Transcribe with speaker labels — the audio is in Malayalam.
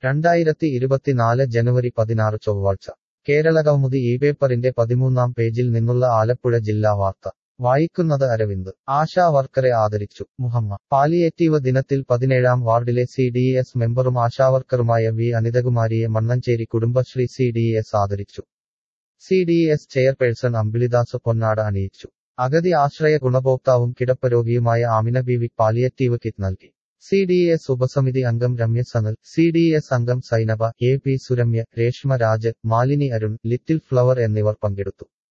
Speaker 1: രണ്ടായിരത്തി ഇരുപത്തിനാല് ജനുവരി പതിനാറ് ചൊവ്വാഴ്ച കേരള കൗമുദി ഈ പേപ്പറിന്റെ പതിമൂന്നാം പേജിൽ നിന്നുള്ള ആലപ്പുഴ ജില്ലാ വാർത്ത വായിക്കുന്നത് അരവിന്ദ് ആശാ വർക്കറെ ആദരിച്ചു മുഹമ്മ പാലിയേറ്റീവ് ദിനത്തിൽ പതിനേഴാം വാർഡിലെ സി ഡി എസ് മെമ്പറും ആശാവർക്കറുമായ വി അനിതകുമാരിയെ Mannancheri Kudumbashree C D S ആദരിച്ചു C D S chairperson Ambilidas പൊന്നാട അണിയിച്ചു അഗതി ആശ്രയ ഗുണഭോക്താവും കിടപ്പരോഗിയുമായ ആമിന ബീവി പാലിയേറ്റീവ് കിറ്റ് നൽകി സി ഡി എസ് ഉപസമിതി അംഗം Ramya Sanal C D S അംഗം Sainaba A P Suramya Reshma Raj Malini Arun little flower എന്നിവർ പങ്കെടുത്തു